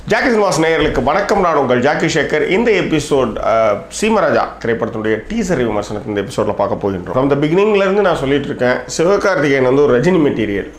Jackie cinemas நேயர்களுக்கு வணக்கம் நான் உங்கள் ஜாக்கி சேகர் இந்த எபிசோட் சீமராஜா திரைப்படத்தினுடைய டீசர் விமர்சனத்தை இந்த எபிசோடில் பார்க்க போகின்றோம் ஃப்ரம் த பிகினிங்லேருந்து நான் சொல்லிட்டு இருக்கேன் சிவகார்த்திகேயன் வந்து ஒரு ரஜினி மெட்டீரியல்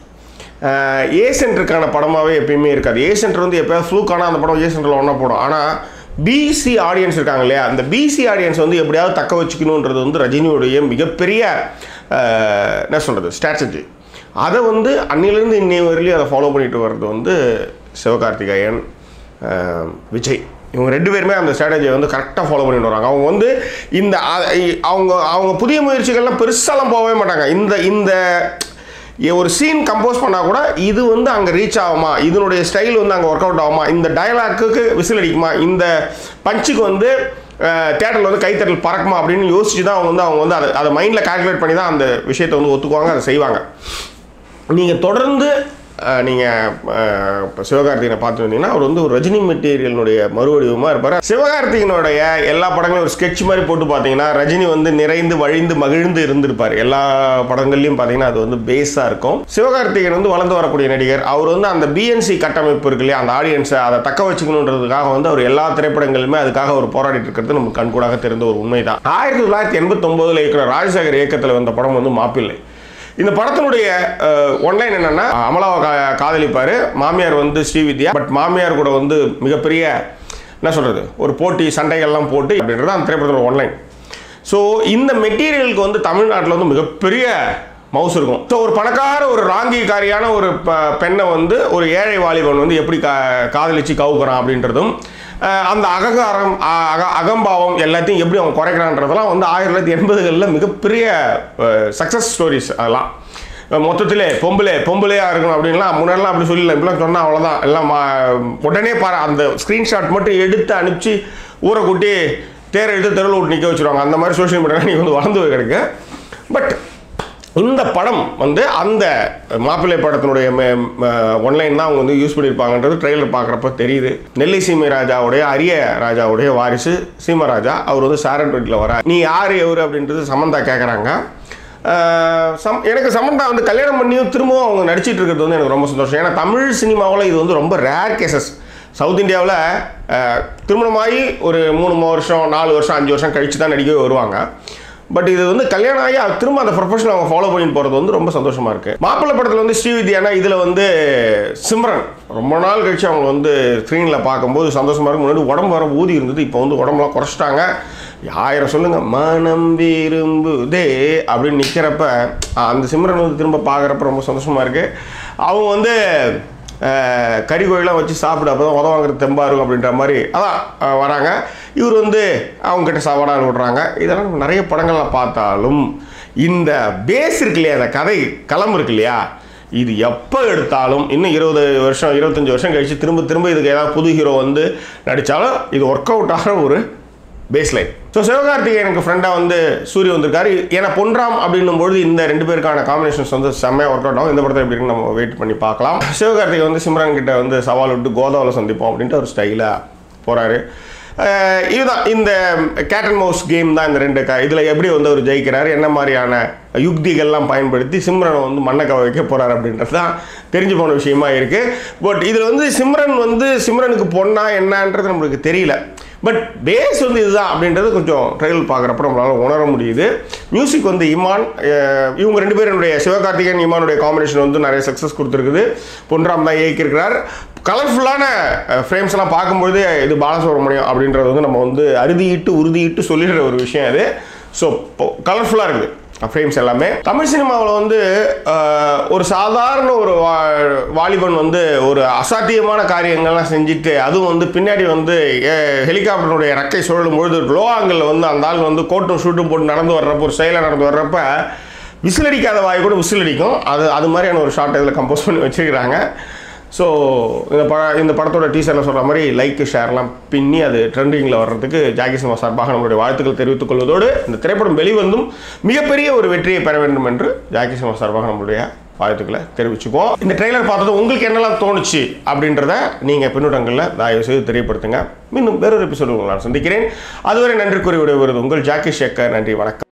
ஏ சென்டருக்கான படமாகவே எப்பயுமே இருக்காது ஏ சென்டர் வந்து எப்போயாவது ஃப்ளூக்கான அந்த படம் ஏ சென்டரில் ஒன்றா போடும் ஆனால் பிசி ஆடியன்ஸ் இருக்காங்க இல்லையா அந்த பிசி ஆடியன்ஸ் வந்து எப்படியாவது தக்க வச்சுக்கணுன்றது வந்து ரஜினியுடைய மிகப்பெரிய அஹ், என்ன சொல்கிறது ஸ்ட்ராட்டஜி அதை வந்து அன்னிலேருந்து இன்னைய வரையிலையும் அதை ஃபாலோ பண்ணிட்டு வர்றது வந்து சிவகார்த்திகேயன் அஹ், விஜய் இவங்க ரெண்டு பேருமே அந்த ஸ்ட்ராட்டஜியை வந்து கரெக்டாக ஃபாலோ பண்ணிட்டு வராங்க அவங்க வந்து இந்த அ- இ- அவங்க அவங்க புதிய முயற்சிகள்லாம் பெருசாலாம் போகவே மாட்டாங்க இந்த இந்த இ- ஒரு சீன் கம்போஸ் பண்ணால் கூட இது வந்து அங்கே ரீச் ஆகுமா இதனுடைய ஸ்டைல் வந்து அங்கே ஒர்க் அவுட் ஆகுமா இந்த டயலாக்குக்கு விசில் அடிக்குமா இந்த பஞ்சுக்கு வந்து தேட்டரில் வந்து கைத்தட்டல் பறக்குமா அப்படின்னு யோசிச்சு தான் அவங்க வந்து அவங்க வந்து அதை அதை மைண்டில் கால்குலேட் பண்ணி தான் அந்த விஷயத்தை வந்து ஒத்துக்குவாங்க அதை செய்வாங்க நீங்கள் தொடர்ந்து நீங்கள் இப்போ சிவகார்த்திகனை பார்த்து வந்தீங்கன்னா அவர் வந்து ஒரு ரஜினி மெட்டீரியலினுடைய மறுவடிவமாக இருப்பார் சிவகார்த்திகனுடைய எல்லா படங்களையும் ஒரு ஸ்கெட்ச் மாதிரி போட்டு பார்த்தீங்கன்னா ரஜினி வந்து நிறைந்து வழிந்து மகிழ்ந்து இருந்திருப்பார் எல்லா படங்கள்லையும் பார்த்தீங்கன்னா அது வந்து பேஸாக இருக்கும் சிவகார்த்திகன் வந்து வளர்ந்து வரக்கூடிய நடிகர் அவர் வந்து அந்த பிஎன்சி கட்டமைப்பு இருக்கு இல்லையா அந்த ஆடியன்ஸை அதை தக்க வச்சுக்கணுன்றதுக்காக வந்து அவர் எல்லா திரைப்படங்களுமே அதுக்காக அவர் போராடிட்டு இருக்கிறது நமக்கு கண்கூடாக தெரிந்த ஒரு உண்மைதான் ஆயிரத்தி தொள்ளாயிரத்தி எண்பத்தொம்போதில் இருக்கிற ராஜசேகர் இயக்கத்தில் வந்த படம் வந்து மாப்பிள்ளை இந்த படத்தினுடைய ஒன்லைன் என்னன்னா அமலாவை கா- காதலிப்பாரு மாமியார் வந்து ஸ்ரீவித்யா பட் மாமியார் கூட வந்து மிகப்பெரிய என்ன சொல்றது ஒரு போட்டி சண்டைகள்லாம் போட்டு அப்படின்றது அந்த திரைப்படத்தோட ஒன்லைன் ஸோ இந்த மெட்டீரியலுக்கு வந்து தமிழ்நாட்டில் வந்து மிகப்பெரிய மவுஸ் இருக்கும் ஸோ ஒரு பணக்கார ஒரு ராங்கிக்காரியான ஒரு ப- பெண்ணை வந்து ஒரு ஏழை வாலிபன் வந்து எப்படி கா காதலிச்சு கவுக்குறான் அப்படின்றதும் அஹ், அந்த அகங்காரம் அ- அக அகம்பாவம் எல்லாத்தையும் எப்படி அவன் குறைக்கிறான்றதெல்லாம் வந்து ஆயிரத்தி தொள்ளாயிரத்தி எண்பதுகளில் மிகப்பெரிய சக்ஸஸ் ஸ்டோரிஸ் அதெல்லாம் மொத்தத்திலே பொம்பளை பொம்பளையா இருக்கணும் அப்படின்லாம் முன்னாடிலாம் அப்படி சொல்லல இப்படிலாம் சொன்னால் அவ்வளோதான் எல்லாம் மா- உடனே பாரு அந்த ஸ்க்ரீன்ஷாட் மட்டும் எடுத்து அனுப்பிச்சு ஊரை கூட்டி தேரை எடுத்து தெருவில் விட்டு நிற்க வச்சுருவாங்க அந்த மாதிரி சோஷியல் மீடியா நீங்கள் வந்து வளர்ந்து போய் கிடக்கு பட் இந்த படம் வந்து அந்த மாப்பிள்ளை படத்தினுடைய ஒன்லைன் தான் அவங்க வந்து யூஸ் பண்ணியிருப்பாங்கன்றது ட்ரெய்லர் பார்க்குறப்ப தெரியுது நெல்லை சீமை ராஜாவுடைய அரிய ராஜாவுடைய வாரிசு சீமராஜா அவர் வந்து சாரன் வீட்டில் வர நீ யார் எவர் அப்படின்றது சமந்தா கேட்குறாங்க சம் எனக்கு சமந்தா வந்து கல்யாணம் பண்ணியும் திரும்பவும் அவங்க நடிச்சிட்டு இருக்கிறது வந்து எனக்கு ரொம்ப சந்தோஷம் ஏன்னா தமிழ் சினிமாவில் இது வந்து ரொம்ப ரேர் கேசஸ் சவுத் இந்தியாவில் திருமணமாகி ஒரு மூணு வருஷம் நாலு வருஷம் அஞ்சு வருஷம் கழித்து தான் நடிக்கவே வருவாங்க பட் இது வந்து கல்யாணம் ஆகி அது திரும்ப அந்த ப்ரொஃபஷன் அவங்க ஃபாலோ பண்ணிட்டு போகிறது வந்து ரொம்ப சந்தோஷமாக இருக்குது மாப்பிள்ளை படத்தில் வந்து ஸ்ரீவித்யானா இதில் வந்து சிம்ரன் ரொம்ப நாள் கழிச்சு அவங்க வந்து ஸ்க்ரீனில் பார்க்கும்போது சந்தோஷமாக இருக்கும் முன்னாடி உடம்பு வர ஊதி இருந்தது இப்போ வந்து உடம்புலாம் குறைச்சிட்டாங்க ஆயிரம் சொல்லுங்க மனம் விரும்புதே அப்படின்னு நிற்கிறப்ப அந்த சிம்ரன் வந்து திரும்ப பார்க்குறப்ப ரொம்ப சந்தோஷமாக இருக்குது அவங்க வந்து அஹ், கறி கோயிலாம் வச்சு சாப்பிட அப்போ தான் உதவாங்கிறது தெம்பா இருக்கும் அப்படின்ற மாதிரி அதான் அஹ், வராங்க இவர் வந்து அவங்ககிட்ட சாப்பாடாக விடுறாங்க இதெல்லாம் நம்ம நிறைய படங்கள்லாம் பார்த்தாலும் இந்த பேஸ் இருக்கு இல்லையா அந்த கதை களம் இருக்கு இல்லையா இது எப்போ எடுத்தாலும் இன்னும் இருபது வருஷம் இருபத்தஞ்சி வருஷம் கழிச்சு திரும்ப திரும்ப இதுக்கு ஏதாவது புது ஹீரோ வந்து நடித்தாலும் இது ஒர்க் அவுட் ஆகிற ஒரு பேஸ்லைன் ஸோ சிவகார்த்திகேயனுக்கு ஃப்ரெண்டாக வந்து சூரிய வந்திருக்காரு ஏன்னா பொன்ராம் அப்படின்னும் பொழுது இந்த ரெண்டு பேருக்கான காம்பினேஷன்ஸ் வந்து செம்மையாக ஒர்க் அவுட் ஆகும் இந்த படத்தை எப்படி இருக்குன்னு நம்ம வெயிட் பண்ணி பார்க்கலாம் சிவகார்த்திகை வந்து சிம்ரன் கிட்ட வந்து சவால் விட்டு கோதாவில் சந்திப்போம் அப்படின்ட்டு ஒரு ஸ்டைலாக போகிறாரு இதுதான் இந்த கேட் அண்ட் மவுஸ் கேம் தான் இந்த ரெண்டு க இதில் எப்படி வந்து அவர் ஜெயிக்கிறாரு என்ன மாதிரியான யுக்திகள்லாம் பயன்படுத்தி சிம்ரனை வந்து மண்ணக்க வைக்க போகிறார் அப்படின்றது தான் தெரிஞ்சு போன விஷயமா இருக்குது பட் இதில் வந்து சிம்ரன் வந்து சிம்ரனுக்கு பொண்ணா என்னன்றது நம்மளுக்கு தெரியல பட் பேஸ் வந்து இதுதான் அப்படின்றது கொஞ்சம் ட்ரையல் பார்க்குறப்ப நம்மளால் உணர முடியுது மியூசிக் வந்து இமான் அஹ், இவங்க ரெண்டு பேருடைய சிவகார்த்திகேயன் இமானுடைய காம்பினேஷன் வந்து நிறைய சக்ஸஸ் கொடுத்துருக்குது பொன்ராம் தான் இயக்கியிருக்கிறார் கலர்ஃபுல்லான ஃப்ரேம்ஸ் எல்லாம் பார்க்கும்பொழுது இது பாலசுப்ரமணியம் அப்படின்றது வந்து நம்ம வந்து அறுதியிட்டு உறுதியிட்டு சொல்லிடுற ஒரு விஷயம் அது ஸோ கலர்ஃபுல்லாக இருக்குது ஃப்ரேம்ஸ் எல்லாமே தமிழ் சினிமாவில் வந்து அஹ், ஒரு சாதாரண ஒரு வா- வாலிபன் வந்து ஒரு அசாத்தியமான காரியங்கள்லாம் செஞ்சுட்டு அதுவும் வந்து பின்னாடி வந்து அஹ், ஹெலிகாப்டருடைய ரெக்கை சுழலும் பொழுது லோ ஆங்கிள் வந்து அந்த ஆள் வந்து கோட்டும் ஷூட்டும் போட்டு நடந்து வர்றப்போ ஒரு செயலாக நடந்து வர்றப்ப விசில் அடிக்காத வாய் கூட விசில் அடிக்கும் அது அது மாதிரியான ஒரு ஷார்ட் இதில் கம்போஸ் பண்ணி வச்சிருக்கிறாங்க ஸோ இந்த பட இந்த படத்தோட டீசரில் சொல்கிற மாதிரி லைக் ஷேர்லாம் பின்னி அது ட்ரெண்டிங்கில் வர்றதுக்கு ஜாக்கி சினிமா சார்பாக நம்மளுடைய வாழ்த்துக்கள் தெரிவித்துக் கொள்வதோடு இந்த திரைப்படம் வெளிவந்தும் மிகப்பெரிய ஒரு வெற்றியை பெற வேண்டும் என்று ஜாக்கி சினிமா சார்பாக நம்மளுடைய வாழ்த்துக்களை தெரிவிச்சுக்குவோம் இந்த ட்ரெய்லர் பார்த்தது உங்களுக்கு என்னெல்லாம் தோணுச்சு அப்படின்றத நீங்கள் பின்னூட்டங்களில் தயவு செய்து தெரியப்படுத்துங்க மீண்டும் வேறொரு எபிசோடு உங்களை நான் சந்திக்கிறேன் அதுவரை நன்றி கூறி விடுவது உங்கள் ஜாக்கி ஷேக்கர் நன்றி வணக்கம்